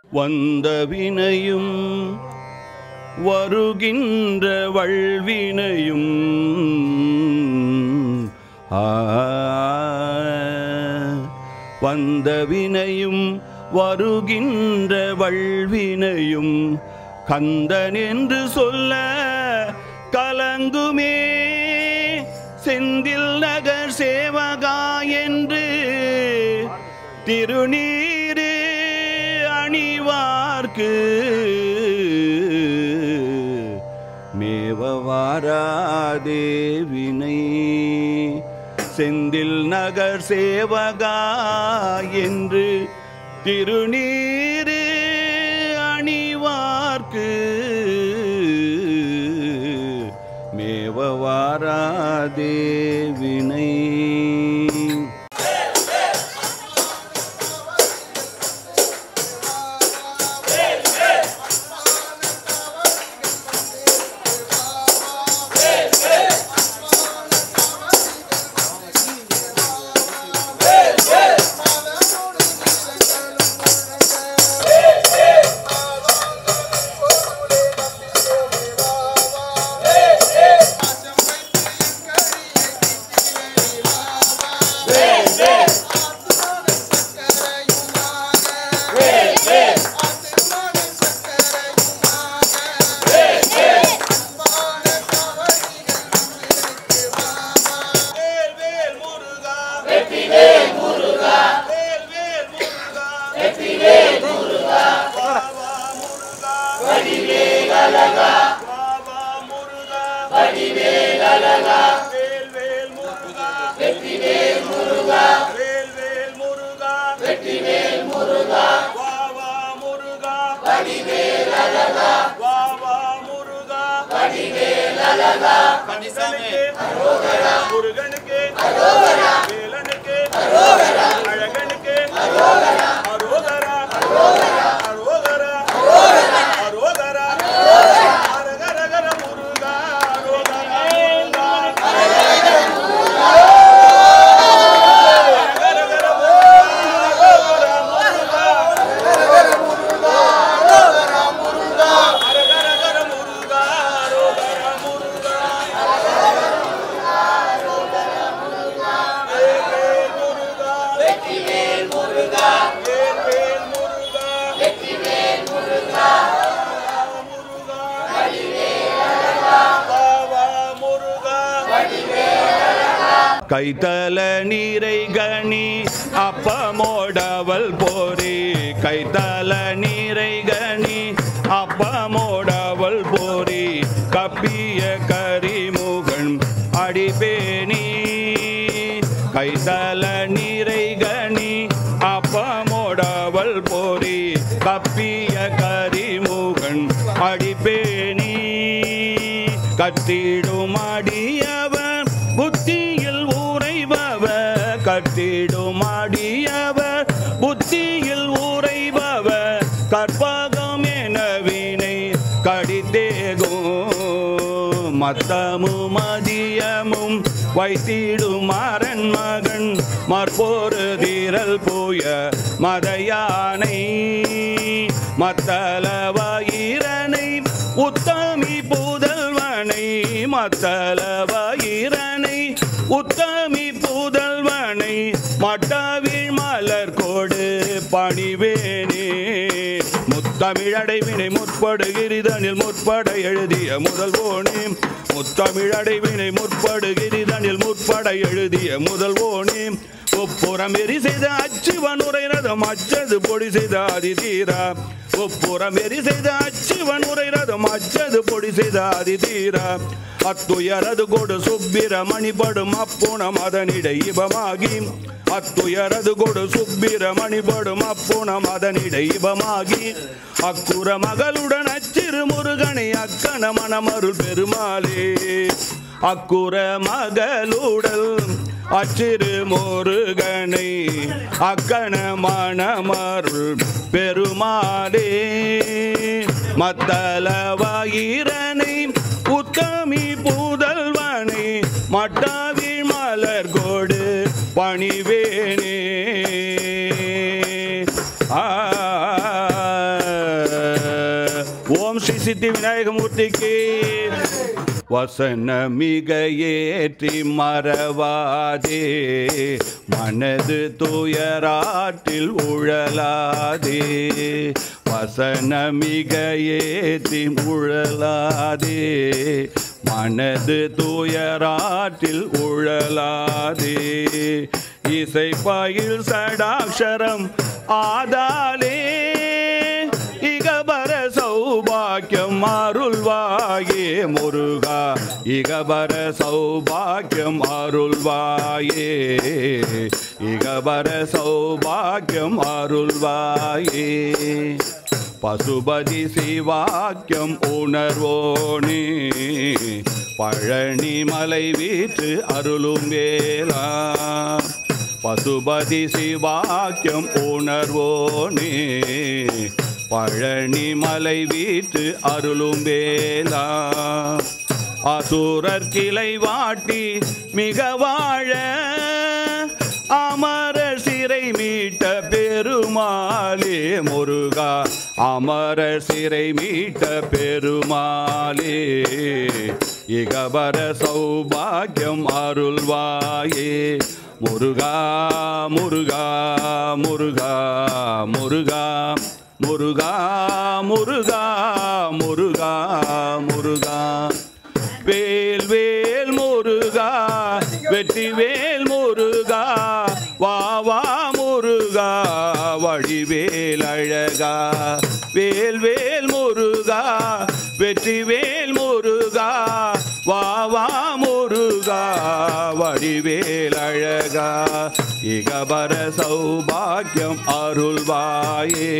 வந்த வினையும் வருகின்ற வல்வினையும் ஆ, வந்த வினையும் வருகின்ற வல்வினையும் கந்தன் என்று சொல்ல கலங்குமே செந்தில் நகர் சேவகா என்று திருநீரு அணிவார்க்கு மேவவாராதே வினை செந்தில் நகர் சேவகா என்று திருநீரு அணிவார்க்கு மேவவாராதே வினை வேல் முருகா வெற்றி வேல் முருகா வேல் வேல் முருகா வெற்றி வேல் முருகா பாபா முருகா வடிவேல் அழகா பாபா முருகா வடிவேல் அழகா வேல் வேல் முருகா வெற்றி வேல் முருகா வேல் வேல் முருகா வெற்றி வேல் முருகா பாபா முருகா வடிவேல் அழகா பாபா முருகா வடிவேல் அழகா கணிசனுக்கு முருகனுக்கு வேலனுக்கு அழகனுக்கு அரோகரா அரோகரா அரோகரா அரகரகர முருகா அரோகரா அரகரகர முருகா அரகரகர முருகா அரகரகர முருகா அரகரகர முருகா அரோகரா முருகா வேல் முருகா வெற்றி வேல் முருகா வேல் வேல் முருகா வெற்றி வேல் முருகா முருகா பாவா முருகா கைத்தல நீரை கணி அப்பமோடவள் போரி கைத்தல நீரை கணி அப்பமோடவள் போரி கப்பிய கரிமுகன் அடிபேணி கைத்தல நீரை கணி அப்பமோடவள் போரி கப்பிய கரிமுகன் அடிபேணி கத்திடும் அடியவர் புத்தியில் உறைபவர் கத்திடும் அடியவர் புத்தியில் உறைபவர் கற்பகம் என வினை கடித்தேகும் மத்தமும் மதியமும் வைத்திடும் அரன் மகன் மற்போரு தீரல் போய மதையானை மத்தளவயிரனை உத்தமி புதல்வனை மத்தளவயிரனை உத்தமி புதல்வனை மட்டவிழ் மலர் கொடு பணிவேனே முத்தமிழடைவினை முற்படுகிரிதனில் முற்பட எழுதிய முதல்வோனே முத்தமிழடைவினை முற்படுகிரிதனில் முற்பட எழுதிய முதல்வோனே ஒப்புறம் எரி செய்த அச்சுவனுரை ரதம் அச்சது பொடி செய்த அதிதீரா ஒப்புறம் எரி செய்த அச்சுவனுரை ரதம் அச்சது பொடி செய்த அதிதீரா அத்துயரது கொடு சுப்பிரமணி படும் அப்புணம் அதனிடை இபமாகி அத்துயரது கொடு சுப்பிரமணி படும் அப்புணம் அதனிடை இபமாகி அக்குற மகளுடன் அச்சிறு முருகனை அக்கன மணமருள் பெருமாளே அக்குற மகளுடல் அச்சிறு முருகனை அக்கன மணமருள் பெருமாளே மத்தளவாயிரனை உத்தமி புதல்வனை மட்டாவில் மலர் கொடு பணிவேனே ஆ சித்தி விநாயகமூர்த்திக்கு வசன மிக ஏற்றி மறவாதே மனது துயராற்றில் உழலாதே வசன மிக ஏற்றி உழலாதே மனது துயராற்றில் உழலாதே இசைப்பாயில் சடாட்சரம் ஆதாலே இகபர சௌபாக்கியம் அருள்வாயே முருகா இகபர சௌபாக்கியம் அருள்வாயே இகபர சௌபாக்கியம் அருள்வாயே பசுபதி சிவாக்கியம் உணர்வோனே பழனி மலை வீற்று அருளும் வேளா பசுபதி சிவாக்கியம் உணர்வோனே பழனி மலை வீற்று அருளும் வேளா அசுரர் கிளை வாட்டி மிக வாழ அமரர் சிறை மீட்ட பெருமாளே முருகா அமரர் சிறை மீட்ட பெருமாளே இகபர சௌபாகியம் அருள்வாயே முருகா முருகா முருகா முருகா முருகா முருகா முருகா முருகா வேல் வேல் முருகா வெற்றி வேல் முருகா வா வா முருகா வழிவேல் அழகா வேல் வேல் முருகா வெற்றி வேல் முருகா வா வா முருகா வடிவேல் அழகா இகபர சௌபாக்கியம் அருள்வாயே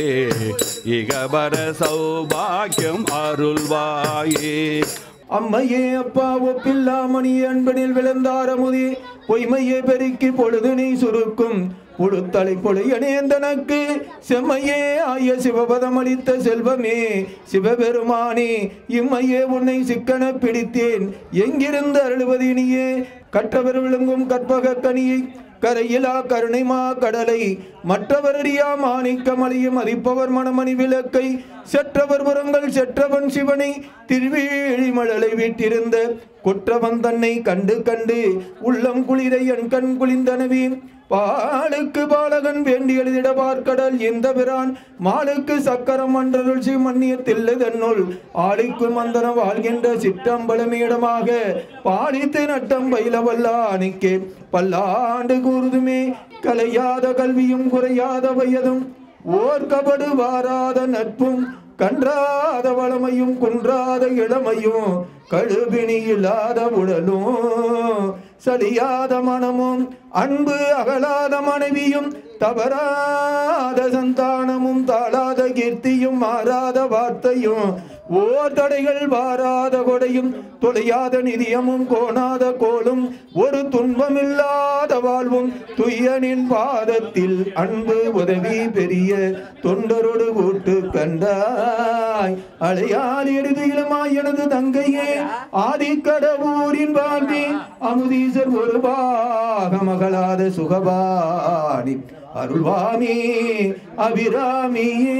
இகபர சௌபாக்கியம் அருள்வாயே அம்மையே அப்பா ஒப்பில்லாமணி அன்பனில் விளந்தாரமுதி பொய்மையே பெருக்கி பொழுதுனை சுருக்கும் புழுத்தலை பொழையனேந்தனக்கு செம்மையே ஆய சிவபதம் அளித்த செல்வமே சிவபெருமானே இம்மையே உன்னை சிக்கன பிடித்தேன் எங்கிருந்து அருளுவது இனியே கற்றவர் விழுங்கும் கற்பக கனியை கரையிலா கருணைமா கடலை மற்றவர் அறியா மாணிக்கமலையும் மதிப்பவர் மணமணி விளக்கை செற்றவர் புறங்கள் செற்றவன் சிவனை திருவேழி மழலை வீட்டிருந்த குற்றவன் தன்னை கண்டு கண்டு உள்ளம் குளிர என் கண் குளிந்தனவே பாலுக்கு பாலகன் வேண்டி எழுதிட பார்க்கடல் இந்த பிரான் மாலுக்கு சக்கரம் அன்றருள் மன்னியத்தில்லை தன்னுள் ஆளுக்கு மந்தன வாழ்கின்ற சிற்றம்பலமீடமாக பாலித்து நட்டம் பயில வல்லானிக்கே பல்லாண்டு கூறுதுமே கலையாத கல்வியும் குறையாத வயதும் ஓர்கபடு வாராத நட்பும் கன்றாத வளமையும் குன்றாத இளமையும் கழுபிணி இல்லாத உடலும் சலியாத மனமும் அன்பு அகலாத மனைவியும் தவறாத சந்தானமும் தாழாத கீர்த்தியும் மாறாத வார்த்தையும் ஓர் தடைகள் வாராத கொடையும் தொலையாத நிதியமும் கோணாத கோலும் ஒரு துன்பமில்லாத வாழ்வும் துய்யனின் பாதத்தில் அன்பு உதவி பெரிய தொண்டரோடு கூட்டு கண்டாய் அலையால் எழுதியிலுமாய் எனது தங்கையே ஆதிக்கடவூரின் வாழ்வே அமுதீசர் ஒரு மகளாத சுகபாணி அருள்வாமி அபிராமியே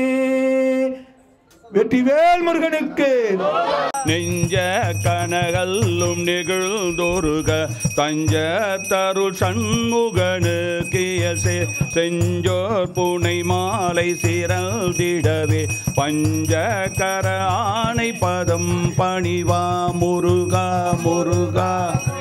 வெற்றிவேல் முருகனுக்கு நெஞ்ச கனகல்லும் நிகழ்ந்தொருக தஞ்ச தரு சண்முகனுக்கியசே செஞ்சோர் புனை மாலை சிறந்திடவே பஞ்சகர ஆணை பதம் பணிவா முருகா முருகா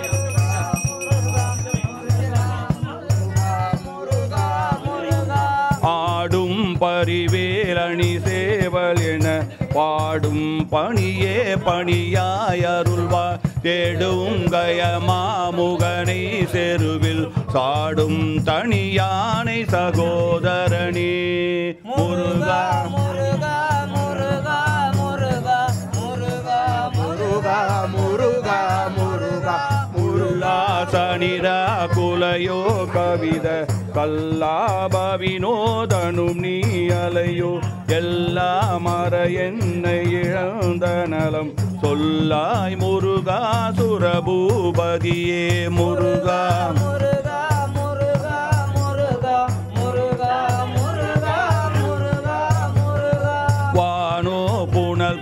ஆடும் பரிவேலணி சேவல் என பாடும் பணியே பணியாய் அருள்வா தேடும் கயமாமுகனை செருவில் சாடும் தனியானை சகோதரனே முருகா முருகா முருகா முருகா முருகா முருகா முருகா முருகா உல்லாசனிரா குலையோ கவித கல்லாப வினோதனும் நீ அலையோ எல்லா மற என்னை இழந்த நலம் சொல்லாய் முருகா சுரபூபதியே முருகா முருகா முருகா முருகா முருகா முருகா முருகா முருகா வானோ புனல்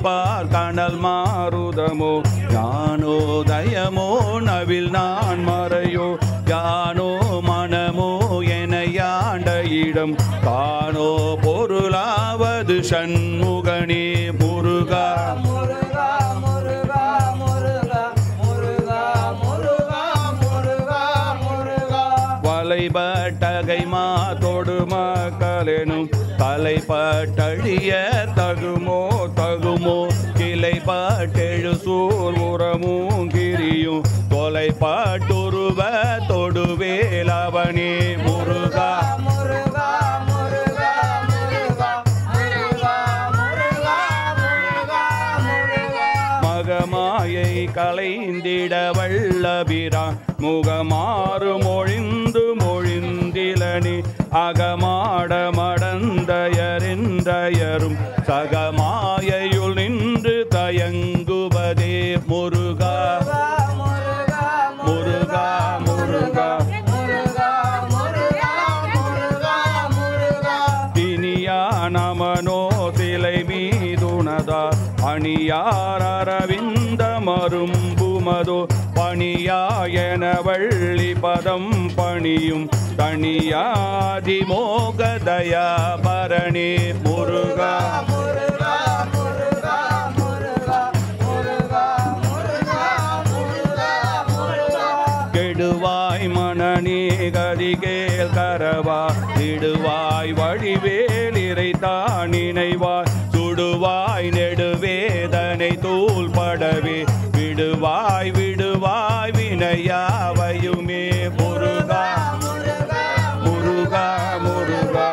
ஞானமோ ஞானோதயமோ நவில் நான் மறையோ யானோ மனமோ என யாண்ட இடம் காணோ பொருளாவது சண்முகனே முருகா முருகா முருகா முருகா முருகா முருகா முருகா முருகா வலைபட்டகை மாதோடு மக்களெனும் தலைப்பட்டழிய தகுமோ தகுமோ கிளைப்பட்டெழு சூர் உரமும் கிரியும் தொலைப்பாட்டுருவ தொடுவேலவனே முருகா முருகா முருகா முருகா முருகா முருகா முருகா முருகா மகமாயை கலைந்திட வல்லபிரா முகமாறு மொழிந்து மொழிந்திலனி அகமாட மடந்தயரின்றயரும் சகமாயையுள் நின்று தயங்குவதே முருகா முருகா முருகா முருகா முருகா முருகா முருகா முருகா இனியா நமனோ சிலை மீதுனதா அணியார் அரவிந்த மரும்புமதோ பணியாயன வள்ளி பதம் பணியும் தனியாதி மோகதயா பரணே முருகா முருகா முருகா முருகா முருகா முருகா முருகா முருகா கெடுவாய் மனநீ கதிகேல் கரவா இடுவாய் வழிவேல் இறைத்தான் நினைவாய் சுடுவாய் நெடுவேதனை தூள் படவே விடுவாய் விடுவாய் வினையாவையுமே முருகா முருகா முருகா முருகா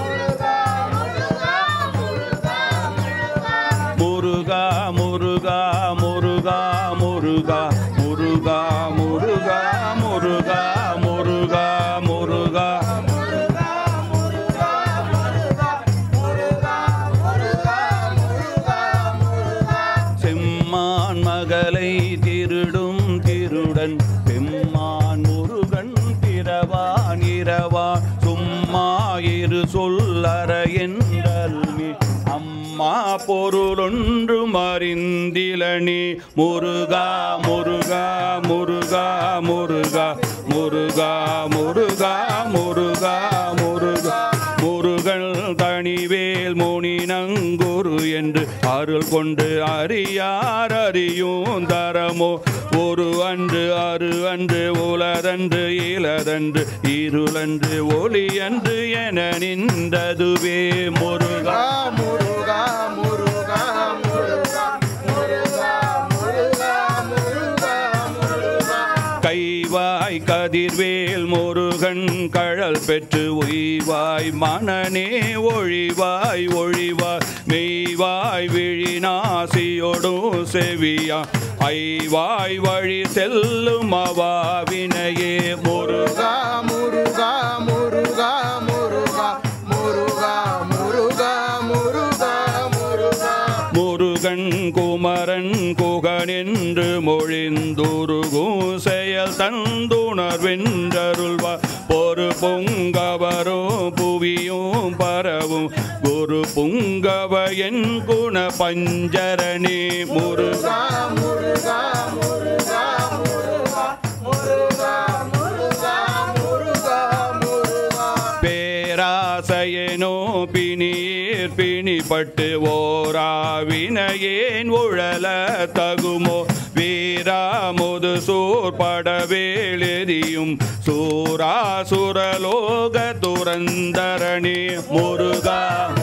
முருகா முருகா முருகா முருகா முருகா முருகா முருகா முருகா முருகா செம்மான் மகளை திருடும் திருடன் பெம்மான் முருகன் பிறவான் இரவா சும்மா இரு சொல்லற என்றல்மி அம்மா பொருளொன்று மறிந்திலனி முருகா முருகா முருகா முருகா முருகா முருகா முருகா முருகா முருகன் தனிவேல் முனி நங்குரு என்று அருள் கொண்டு அறியார் அறியும் தரமோ ஒரு அன்று அரு அன்று உலரன்று இலதன்று இருளன்று ஒளி அன்று என நின்றதுவே முருகா முருகா முருகா முருகா முருகா முருகா முருகா முருகா கைவாய் கதிர்வேல் முருகன் கழல் பெற்று உய்வாய் மனநே ஒழிவாய் ஒழிவாய் மெய்வாய் விழிநாசியொடும் செவியா ஐவாய் வழி செல்லும் அவாவினையே முருகா முருகா முருகா முருகா முருகா முருகா முருகா முருகா முருகன் குமரன் குகன் என்று மொழிந்துருகும் செயல் தந்துணர்வென்றருள்வார் பொறு பொங்கவரோ புவியும் பரவும் குரு புங்கவ என் குண பஞ்சரணி முருகா முருகா முருகா முருகா முருகா முருகா முருகா முருகா பேராசையனோ பிணியேர் பிணிப்பட்டு ஓராவினையேன் உழல தகுமோ வீராமுது சூர்படவேலெறியும் சூராசுரலோக துரந்தரணி முருகா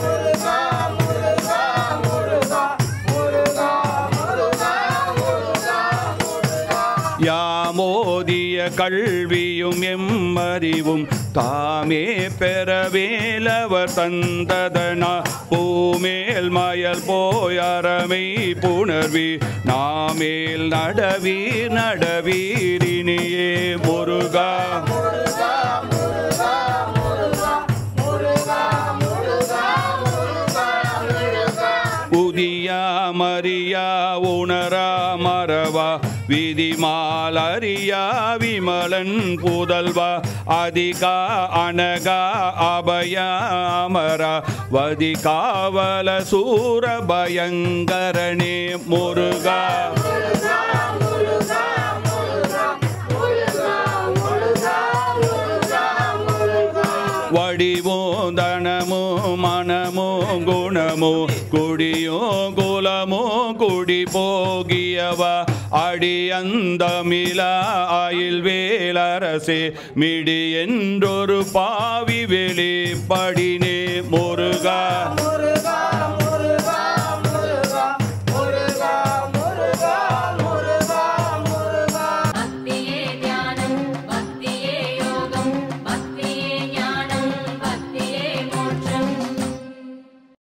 யாமோதிய கல்வியும் எம்மறிவும் தாமே பெறவேலவர் தந்ததனா பூமேல் மயல் போயறமை புணர்வி நாமேல் நடவீர் நடவீரினியே முருகா உதியா மரியா உணரா மறவா விதிமாலரியா விமலன் புதல்வா அதிகா அனகா அபயா அமரா வதி காவல சூர பயங்கரனே முருகா வடிவோ தனமோ மனமோ குணமோ குடியோ குலமோ குடி போகியவா அடி அந்தமில ஆயில் வேலரசே மிடி என்றொரு பாவி வெளிப்படினே முருகா முருகா